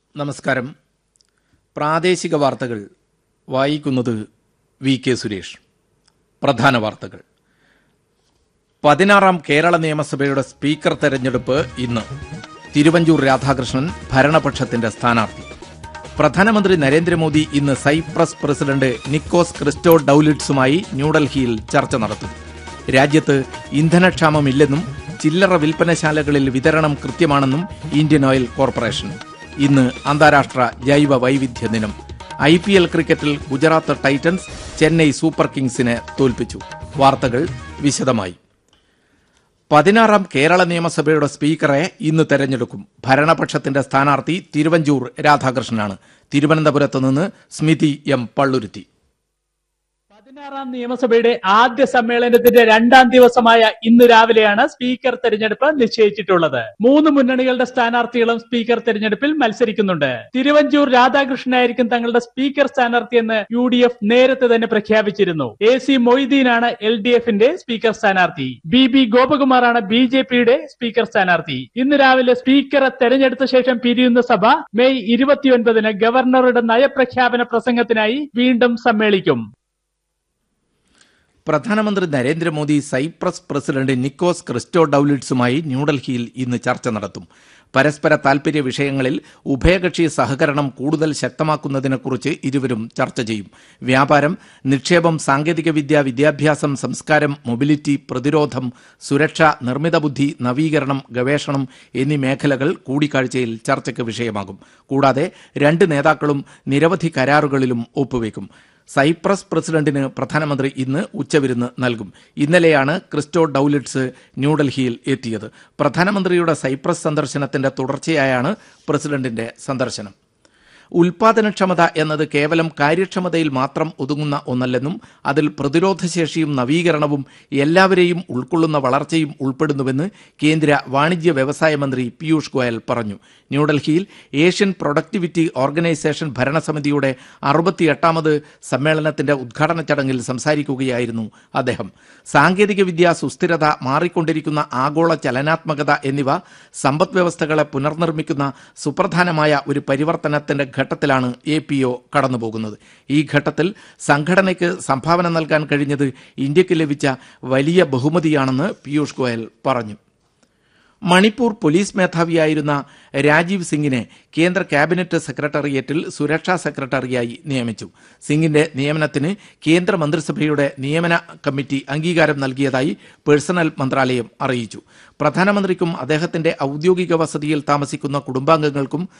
നമസ്കാരം പ്രാദേശിക വാർത്തകൾ വായിക്കുന്നത് വി കെ സുരേഷ് പ്രധാന വാർത്തകൾ പതിനാറാം കേരള നിയമസഭയുടെ സ്പീക്കർ തെരഞ്ഞെടുപ്പ് ഇന്ന് തിരുവഞ്ചൂർ രാധാകൃഷ്ണൻ ഭരണപക്ഷത്തിന്റെ സ്ഥാനാർത്ഥി പ്രധാനമന്ത്രി നരേന്ദ്രമോദി ഇന്ന് സൈപ്രസ് പ്രസിഡന്റ് നിക്കോസ് ക്രിസ്റ്റോ ഡൌലിറ്റ്സുമായി ന്യൂഡൽഹിയിൽ ചർച്ച നടത്തും രാജ്യത്ത് ഇന്ധനക്ഷാമമില്ലെന്നും ചില്ലറ വിൽപ്പനശാലകളിൽ വിതരണം കൃത്യമാണെന്നും ഇന്ത്യൻ ഓയിൽ കോർപ്പറേഷൻ ഇന്ന് അന്താരാഷ്ട്ര ജൈവ വൈവിധ്യ ദിനം ഐ പി എൽ ക്രിക്കറ്റിൽ ഗുജറാത്ത് ടൈറ്റൻസ് ചെന്നൈ സൂപ്പർ കിങ്സിനെ തോൽപ്പിച്ചു വാർത്തകൾ വിശദമായി പതിനാറാം കേരള നിയമസഭയുടെ സ്പീക്കറെ ഇന്ന് തെരഞ്ഞെടുക്കും ഭരണപക്ഷത്തിന്റെ സ്ഥാനാർത്ഥി തിരുവഞ്ചൂർ രാധാകൃഷ്ണനാണ് തിരുവനന്തപുരത്ത് നിന്ന് സ്മിതി എം പള്ളുരുത്തി പതിനാറാം നിയമസഭയുടെ ആദ്യ സമ്മേളനത്തിന്റെ രണ്ടാം ദിവസമായ ഇന്ന് രാവിലെയാണ് സ്പീക്കർ തെരഞ്ഞെടുപ്പ് നിശ്ചയിച്ചിട്ടുള്ളത് മൂന്ന് മുന്നണികളുടെ സ്ഥാനാർത്ഥികളും സ്പീക്കർ തെരഞ്ഞെടുപ്പിൽ മത്സരിക്കുന്നുണ്ട് തിരുവഞ്ചൂർ രാധാകൃഷ്ണനായിരിക്കും തങ്ങളുടെ സ്പീക്കർ സ്ഥാനാർത്ഥിയെന്ന് യു ഡി എഫ് നേരത്തെ തന്നെ പ്രഖ്യാപിച്ചിരുന്നു എ സി മൊയ്തീനാണ് എൽ ഡി എഫിന്റെ സ്പീക്കർ സ്ഥാനാർത്ഥി ബി ബി ഗോപകുമാറാണ് ബി ജെ പിയുടെ സ്പീക്കർ സ്ഥാനാർത്ഥി ഇന്ന് രാവിലെ സ്പീക്കറെ തെരഞ്ഞെടുത്ത ശേഷം പിരിയുന്ന സഭ മെയ് ഇരുപത്തിയൊൻപതിന് ഗവർണറുടെ നയപ്രഖ്യാപന പ്രസംഗത്തിനായി വീണ്ടും സമ്മേളിക്കും പ്രധാനമന്ത്രി നരേന്ദ്രമോദി സൈപ്രസ് പ്രസിഡന്റ് നിക്കോസ് ക്രിസ്റ്റോ ഡൌലിറ്റ്സുമായി ന്യൂഡൽഹിയിൽ ഇന്ന് ചർച്ച നടത്തും പരസ്പര താൽപര്യ വിഷയങ്ങളിൽ ഉഭയകക്ഷി സഹകരണം കൂടുതൽ ശക്തമാക്കുന്നതിനെക്കുറിച്ച് ഇരുവരും ചർച്ച ചെയ്യും വ്യാപാരം നിക്ഷേപം സാങ്കേതികവിദ്യ വിദ്യാഭ്യാസം സംസ്കാരം മൊബിലിറ്റി പ്രതിരോധം സുരക്ഷ നിർമ്മിത ബുദ്ധി നവീകരണം ഗവേഷണം എന്നീ മേഖലകൾ കൂടിക്കാഴ്ചയിൽ ചർച്ചയ്ക്ക് വിഷയമാകും കൂടാതെ രണ്ട് നേതാക്കളും നിരവധി കരാറുകളിലും ഒപ്പുവെക്കും സൈപ്രസ് പ്രസിഡന്റിന് പ്രധാനമന്ത്രി ഇന്ന് ഉച്ചവിരുന്ന് നൽകും ഇന്നലെയാണ് ക്രിസ്റ്റോ ഡൌലിറ്റ്സ് ന്യൂഡൽഹിയിൽ എത്തിയത് പ്രധാനമന്ത്രിയുടെ സൈപ്രസ് സന്ദർശനത്തിന്റെ തുടർച്ചയായാണ് പ്രസിഡന്റിന്റെ സന്ദർശനം ഉൽപാദനക്ഷമത എന്നത് കേവലം കാര്യക്ഷമതയിൽ മാത്രം ഒതുങ്ങുന്ന ഒന്നല്ലെന്നും അതിൽ പ്രതിരോധശേഷിയും നവീകരണവും എല്ലാവരെയും ഉൾക്കൊള്ളുന്ന വളർച്ചയും ഉൾപ്പെടുന്നുവെന്ന് കേന്ദ്ര വാണിജ്യ വ്യവസായ മന്ത്രി പീയൂഷ് ഗോയൽ പറഞ്ഞു ന്യൂഡൽഹിയിൽ ഏഷ്യൻ പ്രൊഡക്ടിവിറ്റി ഓർഗനൈസേഷൻ ഭരണസമിതിയുടെ അറുപത്തിയെട്ടാമത് സമ്മേളനത്തിന്റെ ഉദ്ഘാടന ചടങ്ങിൽ സംസാരിക്കുകയായിരുന്നു അദ്ദേഹം സാങ്കേതികവിദ്യ സുസ്ഥിരത മാറിക്കൊണ്ടിരിക്കുന്ന ആഗോള ചലനാത്മകത എന്നിവ സമ്പദ് വ്യവസ്ഥകളെ പുനർനിർമ്മിക്കുന്ന സുപ്രധാനമായ ഒരു പരിവർത്തനത്തിന്റെ ഘട്ടത്തിലാണ് എ പി ഒ കടന്നുപോകുന്നത് ഈ ഘട്ടത്തിൽ സംഘടനയ്ക്ക് സംഭാവന നൽകാൻ കഴിഞ്ഞത് ഇന്ത്യക്ക് ലഭിച്ച വലിയ ബഹുമതിയാണെന്ന് പീയൂഷ് ഗോയൽ പറഞ്ഞു മണിപ്പൂർ പോലീസ് മേധാവിയായിരുന്ന രാജീവ് സിംഗിനെ കേന്ദ്ര ക്യാബിനറ്റ് സെക്രട്ടേറിയറ്റിൽ സുരക്ഷാ സെക്രട്ടറിയായി നിയമിച്ചു സിംഗിന്റെ നിയമനത്തിന് കേന്ദ്ര മന്ത്രിസഭയുടെ നിയമന കമ്മിറ്റി അംഗീകാരം നൽകിയതായി പേഴ്സണൽ മന്ത്രാലയം അറിയിച്ചു പ്രധാനമന്ത്രിക്കും അദ്ദേഹത്തിന്റെ ഔദ്യോഗിക വസതിയിൽ താമസിക്കുന്ന കുടുംബാംഗങ്ങൾക്കും